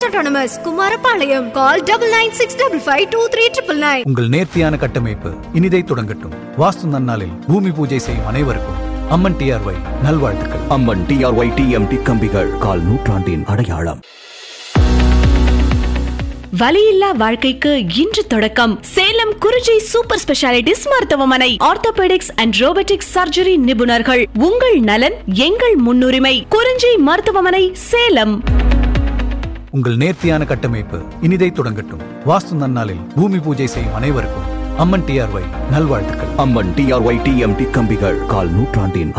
Autonomous, Kumarapalayam. Call double nine six double five two three triple nine. உங்கள் நேர்த்தியான கட்டமைப்பு இனிதை தொடங்கட்டும் வாஸ்து நன்னாளில் பூமி பூஜை செய்யும் அனைவருக்கும் அம்மன் டிஆர்ஒய் நல்வாழ்த்துக்கள் அம்மன் டிஆர்ஒய் டிஎம்டி கம்பிகள் கால் நூற்றாண்டின் அடையாளம் வலியில்லா வாழ்க்கைக்கு இன்று தொடக்கம் சேலம் குறிஞ்சி சூப்பர் ஸ்பெஷாலிட்டிஸ் மருத்துவமனை ஆர்த்தோபெடிக்ஸ் அண்ட் ரோபோட்டிக்ஸ் சர்ஜரி நிபுணர்கள் உங்கள் நலன் எங்கள் முன்னுரிமை குறிஞ்சி மருத்துவமனை சேலம் உங்கள் நேர்த்தியான கட்டமைப்பு இனிதை தொடங்கட்டும் வாஸ்து நன்னாளில் பூமி பூஜை செய்யும் அனைவருக்கும் அம்மன் டிஆர்ஒய் நல்வாழ்த்துக்கள் அம்மன் டிஆர்ஒய் டிஎம்டி கம்பிகள் கால் நூற்றாண்டின்